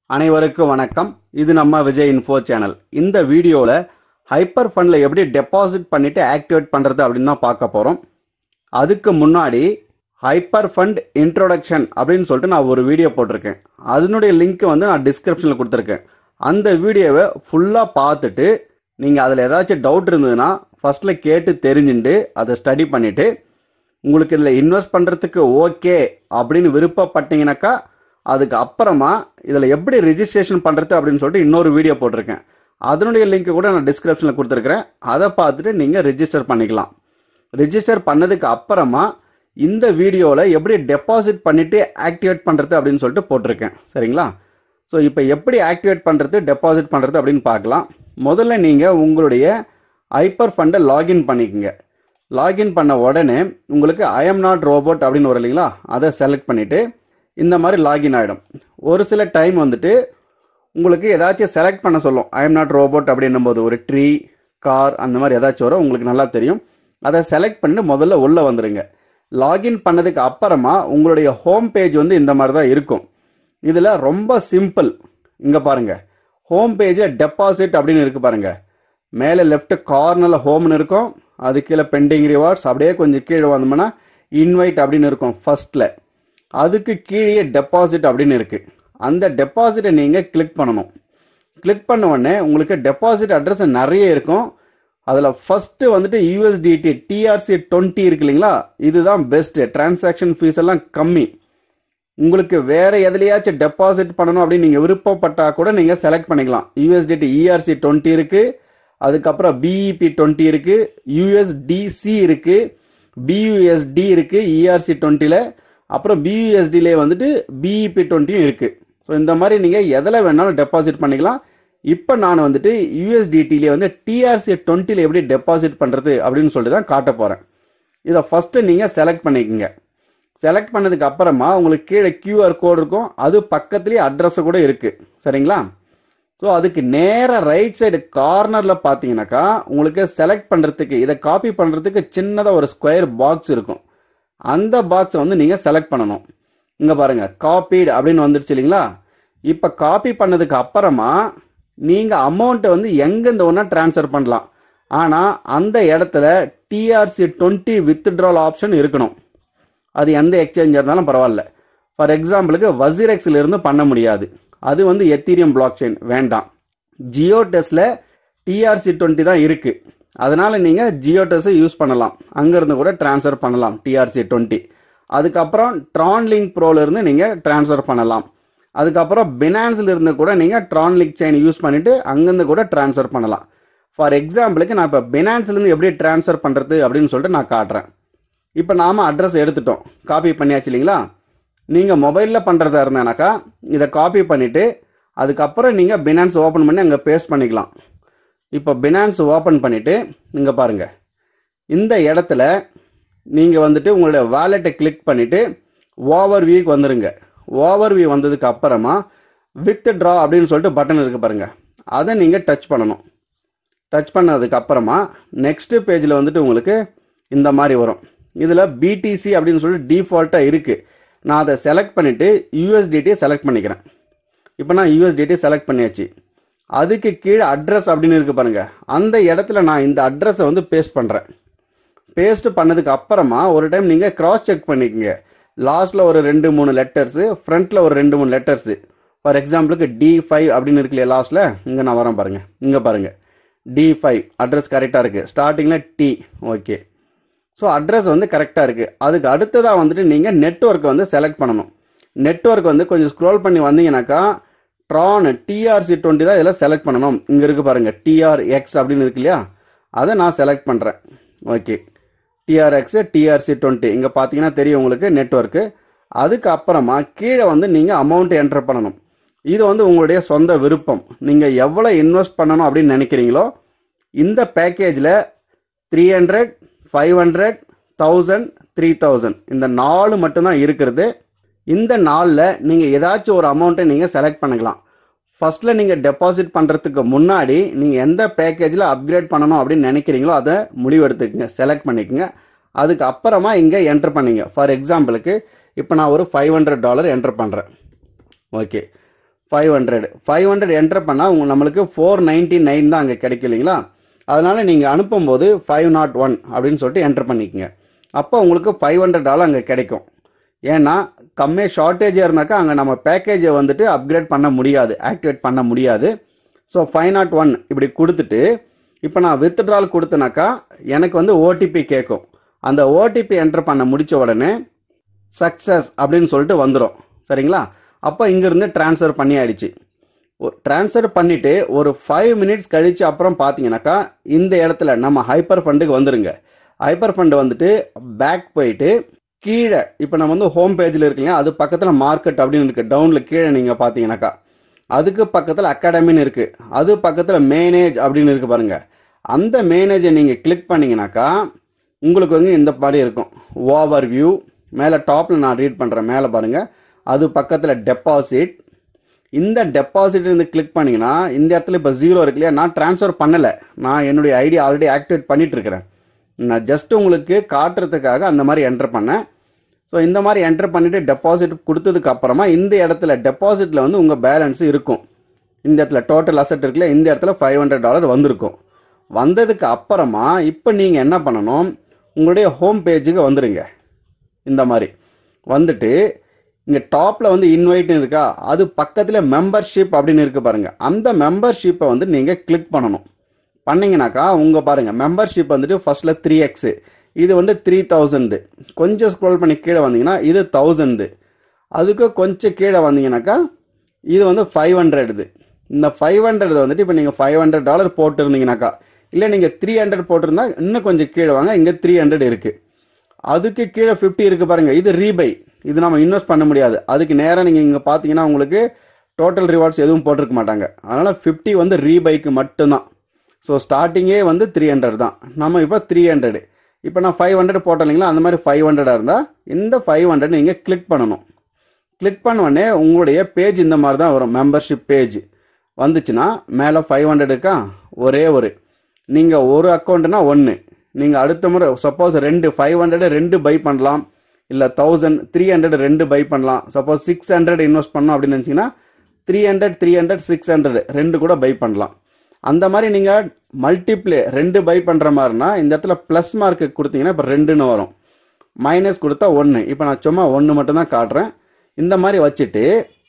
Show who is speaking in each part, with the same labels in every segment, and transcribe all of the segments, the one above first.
Speaker 1: அனைவருக்கும் வணக்கம் இது நம்ம விஜய் இன்ஃபோ சேனல் இந்த வீடியோவில் ஹைப்பர் ஃபண்டில் எப்படி டெபாசிட் பண்ணிட்டு ஆக்டிவேட் பண்ணுறது அப்படின்னு தான் பார்க்க போகிறோம் அதுக்கு முன்னாடி ஹைப்பர் ஃபண்ட் இன்ட்ரோடக்ஷன் அப்படின்னு சொல்லிட்டு நான் ஒரு வீடியோ போட்டிருக்கேன் அதனுடைய லிங்க் வந்து நான் டிஸ்கிரிப்ஷனில் கொடுத்துருக்கேன் அந்த வீடியோவை ஃபுல்லாக பார்த்துட்டு நீங்கள் அதில் ஏதாச்சும் டவுட் இருந்ததுன்னா ஃபர்ஸ்ட்டில் கேட்டு தெரிஞ்சுட்டு அதை ஸ்டடி பண்ணிவிட்டு உங்களுக்கு இதில் இன்வெஸ்ட் பண்ணுறதுக்கு ஓகே அப்படின்னு விருப்பப்பட்டீங்கன்னாக்கா அதுக்கு அப்புறமா இதில் எப்படி ரிஜிஸ்ட்ரேஷன் பண்ணுறது அப்படின்னு சொல்லிட்டு இன்னொரு வீடியோ போட்டிருக்கேன் அதனுடைய லிங்க் கூட நான் டிஸ்கிரிப்ஷனில் கொடுத்துருக்கிறேன் அதை பார்த்துட்டு நீங்கள் ரிஜிஸ்டர் பண்ணிக்கலாம் ரிஜிஸ்டர் பண்ணதுக்கு அப்புறமா இந்த வீடியோவில் எப்படி டெபாசிட் பண்ணிவிட்டு ஆக்டிவேட் பண்ணுறது அப்படின்னு சொல்லிட்டு போட்டிருக்கேன் சரிங்களா ஸோ இப்போ எப்படி ஆக்டிவேட் பண்ணுறது டெபாசிட் பண்ணுறது அப்படின்னு பார்க்கலாம் முதல்ல நீங்கள் உங்களுடைய ஹைப்பர் ஃபண்டை லாகின் பண்ணிக்கோங்க லாகின் பண்ண உடனே உங்களுக்கு ஐ எம் நாட் ரோபோட் அப்படின்னு வரும் இல்லைங்களா அதை செலக்ட் பண்ணிவிட்டு இந்த மாதிரி லாகின் ஆகிடும் ஒரு சில டைம் வந்துட்டு உங்களுக்கு ஏதாச்சும் செலக்ட் பண்ண சொல்லும் ஐ எம் நாட் ரோபோட் அப்படின்னும் போது ஒரு ட்ரீ கார் அந்த மாதிரி ஏதாச்சும் வரும் உங்களுக்கு நல்லா தெரியும் அதை செலக்ட் பண்ணிட்டு முதல்ல உள்ளே வந்துடுங்க லாகின் பண்ணதுக்கு அப்புறமா உங்களுடைய ஹோம் பேஜ் வந்து இந்த மாதிரி தான் இருக்கும் இதில் ரொம்ப சிம்பிள் இங்கே பாருங்க ஹோம் பேஜில் டெபாசிட் அப்படின்னு இருக்கு பாருங்க மேலே லெஃப்ட் கார்னரில் ஹோம்னு இருக்கும் அது கீழே பெண்டிங் ரிவார்ட்ஸ் அப்படியே கொஞ்சம் கீழே வந்தோம்னா இன்வைட் அப்படின்னு இருக்கும் ஃபர்ஸ்ட்ல அதுக்கு கீழே டெபாசிட் அப்படின்னு இருக்கு அந்த டெபாசிட்டை நீங்கள் கிளிக் பண்ணணும் கிளிக் பண்ண உடனே உங்களுக்கு டெபாசிட் அட்ரஸ் நிறைய இருக்கும் அதில் ஃபர்ஸ்ட் வந்துட்டு யூஎஸ்டிடி டிஆர்சி டுவெண்ட்டி இருக்கு இல்லைங்களா இதுதான் பெஸ்ட் டிரான்சாக்ஷன் ஃபீஸ் எல்லாம் கம்மி உங்களுக்கு வேற எதுலையாச்சும் டெபாசிட் பண்ணணும் அப்படின்னு நீங்கள் விருப்பப்பட்டா கூட நீங்கள் செலக்ட் பண்ணிக்கலாம் யூஎஸ்டிடி இஆர்சி டுவெண்ட்டி இருக்கு அதுக்கப்புறம் பிஇபி டுவெண்ட்டி இருக்கு யூஎஸ்டிசி இருக்கு பியூஎஸ்டி இருக்கு இஆர்சி டுவெண்ட்டியில் அப்புறம் பியூஎஸ்டிலே வந்துட்டு பிஇபி டுவெண்ட்டியும் இருக்கு ஸோ இந்த மாதிரி நீங்கள் எதில் வேணாலும் டெபாசிட் பண்ணிக்கலாம் இப்போ நான் வந்துட்டு யூஎஸ்டிடிலே வந்து டிஆர்சி டுவெண்ட்டியில் எப்படி டெபாசிட் பண்ணுறது அப்படின்னு சொல்லிட்டு தான் காட்ட போகிறேன் இதை ஃபஸ்ட்டு நீங்கள் செலக்ட் பண்ணிக்கோங்க செலக்ட் பண்ணதுக்கு அப்புறமா உங்களுக்கு கீழே கியூஆர் கோடு இருக்கும் அது பக்கத்துலேயே அட்ரஸ் கூட இருக்குது சரிங்களா ஸோ அதுக்கு நேராக ரைட் சைடு கார்னரில் பார்த்தீங்கன்னாக்கா உங்களுக்கு செலக்ட் பண்ணுறதுக்கு இதை காப்பி பண்ணுறதுக்கு சின்னதாக ஒரு ஸ்கொயர் பாக்ஸ் இருக்கும் அந்த பாக்ஸை வந்து நீங்கள் செலக்ட் பண்ணணும் இங்கே பாருங்கள் காப்பீடு அப்படின்னு வந்துடுச்சு இல்லைங்களா இப்போ காப்பி பண்ணதுக்கு அப்புறமா நீங்கள் அமௌண்ட்டை வந்து எங்கேருந்து ஒன்றா ட்ரான்ஸ்ஃபர் பண்ணலாம் ஆனால் அந்த இடத்துல டிஆர்சி டுவெண்ட்டி வித்ட்ரால் ஆப்ஷன் இருக்கணும் அது எந்த எக்ஸ்சேஞ்சாக இருந்தாலும் பரவாயில்ல ஃபார் எக்ஸாம்பிளுக்கு வசிரெக்ஸில் இருந்து பண்ண முடியாது அது வந்து எத்தீரியம் பிளாக் செயின் வேண்டாம் ஜியோ டெஸ்டில் டிஆர்சி டுவெண்ட்டி தான் இருக்குது அதனால் நீங்கள் ஜியோ டெஸ்ஸை யூஸ் பண்ணலாம் அங்கேருந்து கூட ட்ரான்ஸ்ஃபர் பண்ணலாம் டிஆர்சி டுவெண்ட்டி அதுக்கப்புறம் ட்ரான்லிங்க் ப்ரோலேருந்து நீங்கள் ட்ரான்ஸ்ஃபர் பண்ணலாம் அதுக்கப்புறம் பினான்ஸில் இருந்து கூட நீங்கள் ட்ரான்லிங்க் செயின் யூஸ் பண்ணிவிட்டு அங்கேருந்து கூட ட்ரான்ஸ்ஃபர் பண்ணலாம் ஃபார் எக்ஸாம்பிளுக்கு நான் இப்போ பினான்ஸ்லேருந்து எப்படி ட்ரான்ஸ்ஃபர் பண்ணுறது அப்படின்னு சொல்லிட்டு நான் காட்டுறேன் இப்போ நாம் அட்ரஸ் எடுத்துட்டோம் காப்பி பண்ணியாச்சு இல்லைங்களா நீங்கள் மொபைலில் பண்ணுறதா இருந்தானாக்கா இதை காப்பி பண்ணிவிட்டு அதுக்கப்புறம் நீங்கள் பினான்ஸ் ஓப்பன் பண்ணி அங்கே பேஸ்ட் பண்ணிக்கலாம் இப்போ பினான்ஸ் ஓப்பன் பண்ணிவிட்டு இங்கே பாருங்கள் இந்த இடத்துல நீங்கள் வந்துட்டு உங்களுடைய வாலெட்டை கிளிக் பண்ணிவிட்டு ஓவர் வியூக்கு வந்துடுங்க ஓவர் வியூ வந்ததுக்கு அப்புறமா வித் ட்ரா அப்படின்னு சொல்லிட்டு பட்டன் இருக்கு பாருங்கள் அதை நீங்கள் டச் பண்ணணும் டச் பண்ணதுக்கு அப்புறமா நெக்ஸ்ட் பேஜில் வந்துட்டு உங்களுக்கு இந்த மாதிரி வரும் இதில் பிடிசி அப்படின்னு சொல்லிட்டு டிஃபால்ட்டாக இருக்குது நான் அதை செலக்ட் பண்ணிவிட்டு யூஎஸ்டிடியை செலக்ட் பண்ணிக்கிறேன் இப்போ நான் யூஎஸ்டிடி செலக்ட் பண்ணியாச்சு அதுக்கு கீழே அட்ரஸ் அப்படின்னு இருக்கு பாருங்க அந்த இடத்துல நான் இந்த அட்ரஸை வந்து பேஸ்ட் பண்ணுறேன் பேஸ்ட் பண்ணதுக்கு அப்புறமா ஒரு டைம் நீங்கள் கிராஸ் செக் பண்ணிக்கோங்க லாஸ்ட்டில் ஒரு ரெண்டு மூணு லெட்டர்ஸு ஃப்ரண்ட்டில் ஒரு ரெண்டு மூணு லெட்டர்ஸு ஃபார் எக்ஸாம்பிளுக்கு டி ஃபைவ் அப்படின்னு இருக்கு இல்லையா லாஸ்ட்டில் இங்கே நான் வரேன் பாருங்கள் இங்கே பாருங்கள் டி ஃபைவ் அட்ரஸ் கரெக்டாக இருக்குது ஸ்டார்டிங்கில் டி ஓகே ஸோ அட்ரஸ் வந்து கரெக்டாக இருக்குது அதுக்கு அடுத்ததாக வந்துட்டு நீங்கள் நெட்ஒர்க்கை வந்து செலக்ட் பண்ணணும் நெட்ஒர்க் வந்து கொஞ்சம் ஸ்க்ரோல் பண்ணி வந்தீங்கன்னாக்கா ட்ரான் டிஆர்சி டுவெண்ட்டி தான் இதில் செலக்ட் பண்ணணும் இங்கே இருக்குது பாருங்கள் டிஆர் எக்ஸ் அப்படின்னு இருக்கு இல்லையா அதை நான் செலக்ட் பண்ணுறேன் ஓகே டிஆர்எக்ஸு டிஆர்சி டுவெண்ட்டி இங்கே பார்த்தீங்கன்னா தெரியும் உங்களுக்கு நெட்ஒர்க்கு அதுக்கு அப்புறமா கீழே வந்து நீங்கள் அமௌண்ட் என்டர் பண்ணணும் இது வந்து உங்களுடைய சொந்த விருப்பம் நீங்கள் எவ்வளோ இன்வெஸ்ட் பண்ணணும் அப்படின்னு நினைக்கிறீங்களோ இந்த பேக்கேஜில் three hundred five hundred thousand three thousand இந்த நாலு மட்டும்தான் இருக்கிறது இந்த நாளில் நீங்கள் ஏதாச்சும் ஒரு அமௌண்ட்டை நீங்கள் செலக்ட் பண்ணிக்கலாம் ஃபர்ஸ்ட்டில் நீங்கள் டெபாசிட் பண்ணுறதுக்கு முன்னாடி நீங்கள் எந்த பேக்கேஜில் அப்கிரேட் பண்ணணும் அப்படின்னு நினைக்கிறீங்களோ அதை முடிவெடுத்துக்கங்க செலக்ட் பண்ணிக்கோங்க அதுக்கு அப்புறமா இங்கே என்டர் பண்ணிங்க ஃபார் எக்ஸாம்பிளுக்கு இப்போ நான் ஒரு ஃபைவ் ஹண்ட்ரட் டாலர் என்டர் பண்ணுறேன் okay five hundred five hundred enter பண்ணால் உங்க நம்மளுக்கு ஃபோர் நைன்டி நைன் தான் அங்கே கிடைக்கும் இல்லைங்களா அதனால நீங்கள் அனுப்பும்போது ஃபைவ் நாட் ஒன் அப்படின்னு சொல்லிட்டு என்டர் பண்ணிக்கங்க அப்போ உங்களுக்கு ஃபைவ் ஹண்ட்ரட் டாலர் அங்கே கிடைக்கும் ஏன்னா கம்மியாக ஷார்ட்டேஜாக இருந்தாக்கா அங்கே நம்ம பேக்கேஜை வந்துட்டு அப்கிரேட் பண்ண முடியாது ஆக்டிவேட் பண்ண முடியாது ஸோ ஃபைவ் நாட் ஒன் இப்படி கொடுத்துட்டு இப்போ நான் வித்ட்ரால் கொடுத்தனாக்கா எனக்கு வந்து ஓடிபி கேட்கும் அந்த ஓடிபி என்டர் பண்ண முடிச்ச உடனே சக்ஸஸ் அப்படின்னு சொல்லிட்டு வந்துடும் சரிங்களா அப்போ இங்கேருந்து ட்ரான்ஸ்ஃபர் பண்ணி ஆயிடுச்சு ட்ரான்ஸ்ஃபர் பண்ணிட்டு ஒரு ஃபைவ் மினிட்ஸ் கழிச்சு அப்புறம் பார்த்தீங்கன்னாக்கா இந்த இடத்துல நம்ம ஹைப்பர் ஃபண்டுக்கு வந்துருங்க ஹைப்பர் ஃபண்டு வந்துட்டு பேக் போயிட்டு கீழே இப்போ நம்ம வந்து ஹோம் பேஜில் இருக்கீங்க அது பக்கத்தில் மார்க்கெட் அப்படின்னு இருக்கு டவுனில் கீழே நீங்கள் பார்த்தீங்கன்னாக்கா அதுக்கு பக்கத்தில் அகாடமின்னு இருக்கு அது பக்கத்தில் மேனேஜ் அப்படின்னு இருக்கு பாருங்க அந்த மேனேஜை நீங்கள் கிளிக் பண்ணீங்கன்னாக்கா உங்களுக்கு வந்து இந்த மாதிரி இருக்கும் ஓவர் வியூ மேலே டாப்பில் நான் ரீட் பண்ணுறேன் மேலே பாருங்க அது பக்கத்தில் டெபாசிட் இந்த டெபாசிட் இருந்து கிளிக் பண்ணீங்கன்னா இந்த இடத்துல இப்போ ஜீரோ இருக்கு இல்லையா நான் ட்ரான்ஸ்ஃபர் பண்ணலை நான் என்னுடைய ஐடி ஆல்ரெடி ஆக்டிவேட் பண்ணிட்டு இருக்கிறேன் நான் ஜஸ்ட் உங்களுக்கு காட்டுறதுக்காக அந்த மாதிரி என்டர் பண்ணேன் ஸோ இந்த மாதிரி என்டர் பண்ணிட்டு டெபாசிட் கொடுத்ததுக்கு அப்புறமா இந்த இடத்துல டெபாசிட்ல வந்து உங்கள் பேலன்ஸ் இருக்கும் இந்த இடத்துல டோட்டல் அசெட் இருக்குல்ல இந்த இடத்துல ஃபைவ் ஹண்ட்ரட் டாலர் வந்திருக்கும் வந்ததுக்கு அப்புறமா இப்போ நீங்கள் என்ன பண்ணணும் உங்களுடைய ஹோம் பேஜுக்கு வந்துருங்க இந்த மாதிரி வந்துட்டு இங்கே டாப்பில் வந்து இன்வைட்னு இருக்கா அது பக்கத்தில் மெம்பர்ஷிப் அப்படின்னு இருக்கு பாருங்க அந்த மெம்பர்ஷிப்பை வந்து நீங்கள் கிளிக் பண்ணணும் பண்ணீங்கனாக்கா உங்க பாருங்க மெம்பர்ஷிப் வந்துட்டு ஃபர்ஸ்ட்ல த்ரீ எக்ஸ் இது வந்து த்ரீ தௌசண்ட் கொஞ்சம் ஸ்க்ரோல் பண்ணி கீழே வந்தீங்கன்னா இது தௌசண்ட் அதுக்கு கொஞ்சம் கீழே வந்தீங்கன்னாக்கா இது வந்து ஃபைவ் ஹண்ட்ரட் இந்த ஃபைவ் ஹண்ட்ரட் வந்துட்டு இப்போ நீங்கள் ஃபைவ் ஹண்ட்ரட் டாலர் போட்டுருந்தீங்கனாக்கா இல்லை நீங்கள் த்ரீ ஹண்ட்ரட் போட்டிருந்தா இன்னும் கொஞ்சம் கீழே வாங்க இங்கே த்ரீ ஹண்ட்ரட் இருக்கு அதுக்கு கீழே ஃபிஃப்டி இருக்கு பாருங்க இது ரீபை இது நம்ம இன்வெஸ்ட் பண்ண முடியாது அதுக்கு நேராக நீங்கள் இங்கே பார்த்தீங்கன்னா உங்களுக்கு டோட்டல் ரிவார்ட்ஸ் எதுவும் போட்டிருக்க மாட்டாங்க அதனால ஃபிஃப்டி வந்து ரீபைக்கு மட்டும்தான் ஸோ ஸ்டார்டிங்கே வந்து த்ரீ ஹண்ட்ரட் தான் நம்ம இப்போ த்ரீ ஹண்ட்ரட் இப்போ நான் ஃபைவ் ஹண்ட்ரட் போட்டேன் இல்லைங்களா அந்த மாதிரி ஃபைவ் ஹண்ட்ரடாக இருந்தால் இந்த ஃபைவ் ஹண்ட்ரட் நீங்கள் கிளிக் பண்ணணும் கிளிக் பண்ண உடனே உங்களுடைய பேஜ் இந்த மாதிரி தான் வரும் மெம்பர்ஷிப் பேஜ் வந்துச்சுன்னா மேலே ஃபைவ் ஹண்ட்ரட் இருக்கா ஒரே ஒரு நீங்கள் ஒரு அக்கௌண்ட்னா ஒன்று நீங்கள் அடுத்த முறை சப்போஸ் ரெண்டு ஃபைவ் ஹண்ட்ரட் ரெண்டு பை பண்ணலாம் இல்லை தௌசண்ட் த்ரீ ஹண்ட்ரட் ரெண்டு பை பண்ணலாம் சப்போஸ் சிக்ஸ் ஹண்ட்ரட் இன்வெஸ்ட் பண்ணோம் அப்படின்னு நினச்சிங்கன்னா three hundred three hundred six hundred ரெண்டு கூட பை பண்ணலாம் அந்த மாதிரி நீங்கள் மல்டிப்ளே ரெண்டு பை பண்ணுற மாதிரினா இந்த இடத்துல ப்ளஸ் மார்க்கு கொடுத்தீங்கன்னா இப்போ ரெண்டுன்னு வரும் மைனஸ் கொடுத்தா ஒன்று இப்போ நான் சும்மா ஒன்று மட்டும் தான் காட்டுறேன் இந்த மாதிரி வச்சுட்டு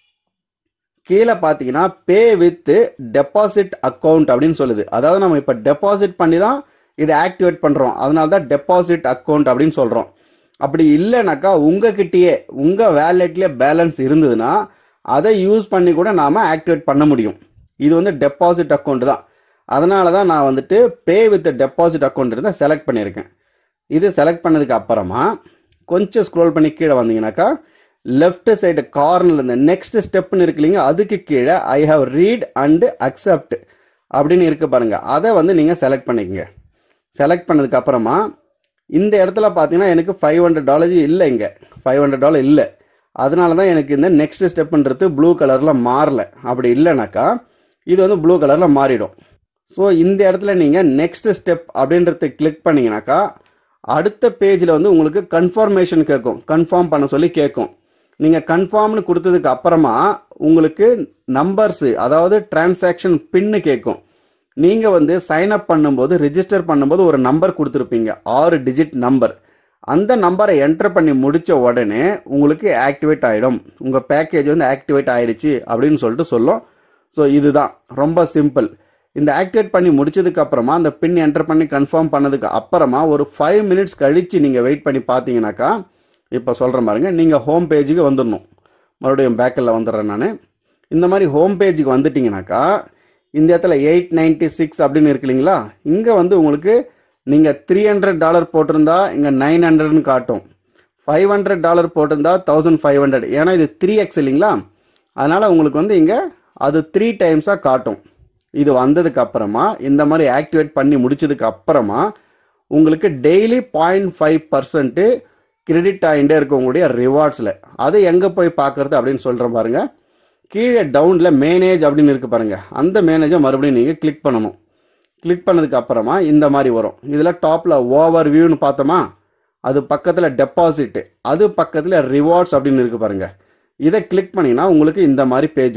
Speaker 1: கீழே பார்த்தீங்கன்னா பே வித் டெபாசிட் அக்கௌண்ட் அப்படின்னு சொல்லுது அதாவது நம்ம இப்போ டெபாசிட் பண்ணி தான் இதை ஆக்டிவேட் பண்ணுறோம் அதனால தான் டெபாசிட் அக்கௌண்ட் அப்படின்னு சொல்கிறோம் அப்படி இல்லைனாக்கா உங்ககிட்டயே உங்கள் வேலெட்லேயே பேலன்ஸ் இருந்ததுன்னா அதை யூஸ் பண்ணி கூட நாம் ஆக்டிவேட் பண்ண முடியும் இது வந்து டெபாசிட் அக்கௌண்ட் தான் அதனால தான் நான் வந்துட்டு பே வித் டெபாசிட் அக்கௌண்ட் இருந்தால் செலக்ட் பண்ணியிருக்கேன் இது செலக்ட் பண்ணதுக்கு அப்புறமா கொஞ்சம் ஸ்க்ரோல் பண்ணி கீழே வந்தீங்கன்னாக்கா லெஃப்ட் சைடு கார்னர்ல இந்த நெக்ஸ்ட் ஸ்டெப்னு இருக்கு இல்லைங்க அதுக்கு கீழே I have read and accept அப்படின்னு இருக்கு பாருங்க அதை வந்து நீங்கள் செலக்ட் பண்ணிக்கங்க செலக்ட் பண்ணதுக்கு அப்புறமா இந்த இடத்துல பார்த்தீங்கன்னா எனக்கு ஃபைவ் ஹண்ட்ரட் டாலர் இல்லை இங்கே ஃபைவ் ஹண்ட்ரட் டாலர் இல்லை அதனால தான் எனக்கு இந்த நெக்ஸ்ட் ஸ்டெப்ன்றது ப்ளூ கலரில் மாறல அப்படி இல்லைனாக்கா இது வந்து ப்ளூ கலரில் மாறிடும் ஸோ இந்த இடத்துல நீங்கள் நெக்ஸ்ட் ஸ்டெப் அப்படின்றத கிளிக் பண்ணீங்கன்னாக்கா அடுத்த பேஜில் வந்து உங்களுக்கு கன்ஃபர்மேஷன் கேட்கும் கன்ஃபார்ம் பண்ண சொல்லி கேட்கும் நீங்கள் கன்ஃபார்ம்னு கொடுத்ததுக்கு அப்புறமா உங்களுக்கு நம்பர்ஸு அதாவது டிரான்சாக்ஷன் பின்னு கேட்கும் நீங்கள் வந்து சைன் அப் பண்ணும்போது ரிஜிஸ்டர் பண்ணும்போது ஒரு நம்பர் கொடுத்துருப்பீங்க ஆறு டிஜிட் நம்பர் அந்த நம்பரை என்டர் பண்ணி முடிச்ச உடனே உங்களுக்கு ஆக்டிவேட் ஆகிடும் உங்கள் பேக்கேஜ் வந்து ஆக்டிவேட் ஆயிடுச்சு அப்படின்னு சொல்லிட்டு சொல்லும் ஸோ இதுதான் ரொம்ப சிம்பிள் இந்த ஆக்டிவேட் பண்ணி முடிச்சதுக்கு அப்புறமா அந்த பின் என்டர் பண்ணி கன்ஃபார்ம் பண்ணதுக்கு அப்புறமா ஒரு ஃபைவ் மினிட்ஸ் கழிச்சு நீங்கள் வெயிட் பண்ணி பார்த்தீங்கன்னாக்கா இப்போ சொல்கிற பாருங்க நீங்கள் ஹோம் பேஜுக்கு வந்துடணும் மறுபடியும் பேக்கில் வந்துடுறேன் நான் இந்த மாதிரி ஹோம் பேஜுக்கு வந்துட்டீங்கன்னாக்கா இந்த இடத்துல எயிட் நைன்டி சிக்ஸ் அப்படின்னு இருக்கு இல்லைங்களா இங்கே வந்து உங்களுக்கு நீங்கள் த்ரீ ஹண்ட்ரட் டாலர் போட்டிருந்தா இங்கே நைன் ஹண்ட்ரட்னு காட்டும் ஃபைவ் ஹண்ட்ரட் டாலர் போட்டிருந்தா தௌசண்ட் ஃபைவ் ஹண்ட்ரட் ஏன்னா இது த்ரீ எக்ஸ் இல்லைங்களா அதனால் உங்களுக்கு வந்து இங்கே அது த்ரீ டைம்ஸாக காட்டும் இது வந்ததுக்கு அப்புறமா இந்த மாதிரி ஆக்டிவேட் பண்ணி முடிச்சதுக்கு அப்புறமா உங்களுக்கு daily point five percent credit ஆகிட்டே இருக்கும் உங்களுடைய ரிவார்ட்ஸில் அதை எங்கே போய் பார்க்கறது அப்படின்னு சொல்கிறேன் பாருங்க கீழே டவுனில் மேனேஜ் அப்படின்னு இருக்கு பாருங்க அந்த மேனேஜை மறுபடியும் நீங்கள் கிளிக் பண்ணணும் கிளிக் பண்ணதுக்கு அப்புறமா இந்த மாதிரி வரும் இதில் டாப்பில் ஓவர் வியூன்னு பார்த்தோமா அது பக்கத்தில் டெபாசிட் அது பக்கத்தில் ரிவார்ட்ஸ் அப்படின்னு இருக்கு பாருங்க இதை கிளிக் பண்ணிங்கன்னா உங்களுக்கு இந்த மாதிரி பேஜ் வரும்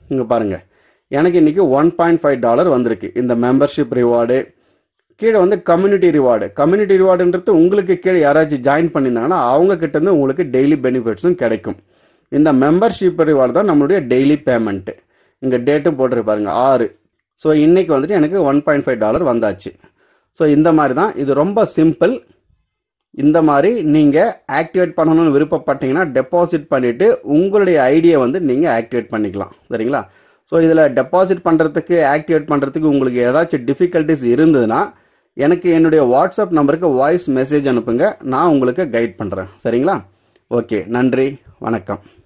Speaker 1: இங்கே பாருங்கள் எனக்கு இன்றைக்கி ஒன் பாயிண்ட் ஃபைவ் டாலர் வந்திருக்கு இந்த மெம்பர்ஷிப் ரிவார்டு கீழே வந்து கம்யூனிட்டி ரிவார்டு கம்யூனிட்டி ரிவார்டுன்றது உங்களுக்கு கீழே யாராச்சும் ஜாயின் பண்ணியிருந்தாங்கன்னா அவங்க கிட்டேருந்து உங்களுக்கு டெய்லி பெனிஃபிட்ஸும் கிடைக்கும் இந்த மெம்பர்ஷிப் ரிவார்டு தான் நம்மளுடைய டெய்லி பேமெண்ட்டு இங்கே டேட்டும் போட்டிருப்பாருங்க ஆறு ஸோ இன்னைக்கு வந்துட்டு எனக்கு ஒன் பாயிண்ட் ஃபைவ் டாலர் வந்தாச்சு ஸோ இந்த மாதிரி தான் இது ரொம்ப சிம்பிள் இந்த மாதிரி நீங்கள் ஆக்டிவேட் பண்ணணும்னு விருப்பப்பட்டீங்கன்னா டெபாசிட் பண்ணிவிட்டு உங்களுடைய ஐடியை வந்து நீங்கள் ஆக்டிவேட் பண்ணிக்கலாம் சரிங்களா ஸோ இதில் டெபாசிட் பண்ணுறதுக்கு ஆக்டிவேட் பண்ணுறதுக்கு உங்களுக்கு ஏதாச்சும் டிஃபிகல்ட்டிஸ் இருந்ததுன்னா எனக்கு என்னுடைய வாட்ஸ்அப் நம்பருக்கு வாய்ஸ் மெசேஜ் அனுப்புங்க நான் உங்களுக்கு கைட் பண்ணுறேன் சரிங்களா ஓகே நன்றி வணக்கம்